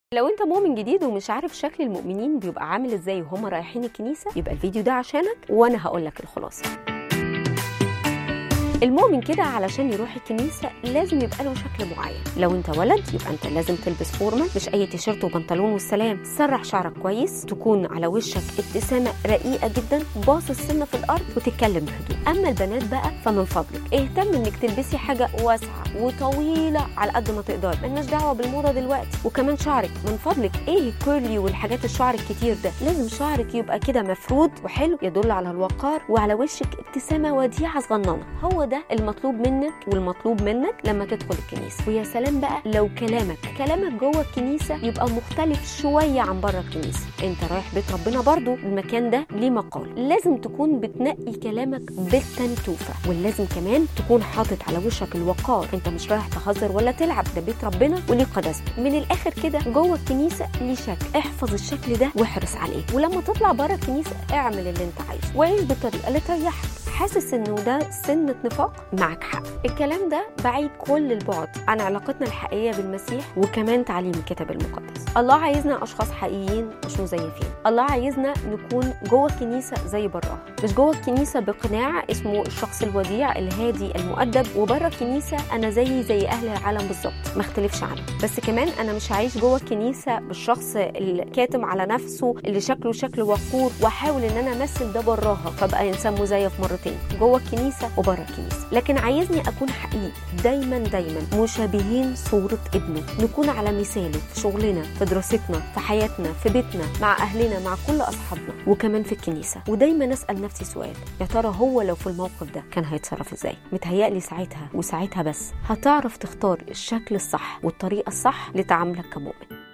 لو انت مؤمن جديد ومش عارف شكل المؤمنين بيبقى عامل ازاي وهم رايحين الكنيسه يبقى الفيديو ده عشانك وانا هقول لك الخلاصه المؤمن كده علشان يروح الكنيسة لازم يبقى له شكل معين لو انت ولد يبقى انت لازم تلبس فورمال مش اي تيشيرت وبنطلون والسلام تسرح شعرك كويس تكون على وشك ابتسامة رقيقة جدا باصص السنة في الارض وتتكلم بهدوء اما البنات بقى فمن فضلك اهتم انك تلبسي حاجة واسعة وطويلة على قد ما تقدري ملناش دعوة بالموضة دلوقتي وكمان شعرك من فضلك ايه الكيرلي والحاجات الشعر الكتير ده لازم شعرك يبقى كده مفرود وحلو يدل على الوقار وعلى وشك ابتسامة وديعة صغننة هو ده المطلوب منك والمطلوب منك لما تدخل الكنيسه ويا سلام بقى لو كلامك كلامك جوه الكنيسه يبقى مختلف شويه عن بره الكنيسه انت رايح بيت ربنا برضو المكان ده ليه مقال لازم تكون بتنقي كلامك بالتنتوفه ولازم كمان تكون حاطط على وشك الوقار انت مش رايح تهزر ولا تلعب ده بيت ربنا وليه قداسته من الاخر كده جوه الكنيسه ليه شكل احفظ الشكل ده واحرص عليه ولما تطلع بره الكنيسه اعمل اللي انت عايزه وعيش بالطريقه اللي تريحك حاسس انه ده سنة نفاق معك حق الكلام ده بعيد كل البعد عن علاقتنا الحقيقية بالمسيح وكمان تعليم الكتاب المقدس الله عايزنا اشخاص حقيقيين مش مزيفين الله عايزنا نكون جوه الكنيسة زي براها مش جوه الكنيسة بقناع اسمه الشخص الوديع الهادي المؤدب وبره الكنيسة انا زيي زي اهل العالم بالظبط ما اختلفش عنه بس كمان انا مش هعيش جوه الكنيسة بالشخص الكاتم على نفسه اللي شكله شكل وقور واحاول ان انا امثل ده براها فابقى انسان مزيف مرتين مرتين جوه الكنيسه وبره الكنيسه لكن عايزني اكون حقيقي دايما دايما مشابهين صوره ابنه نكون على مثاله في شغلنا في دراستنا في حياتنا في بيتنا مع اهلنا مع كل اصحابنا وكمان في الكنيسه ودايما اسال نفسي سؤال يا ترى هو لو في الموقف ده كان هيتصرف ازاي متهيألي ساعتها وساعتها بس هتعرف تختار الشكل الصح والطريقه الصح لتعاملك كمؤمن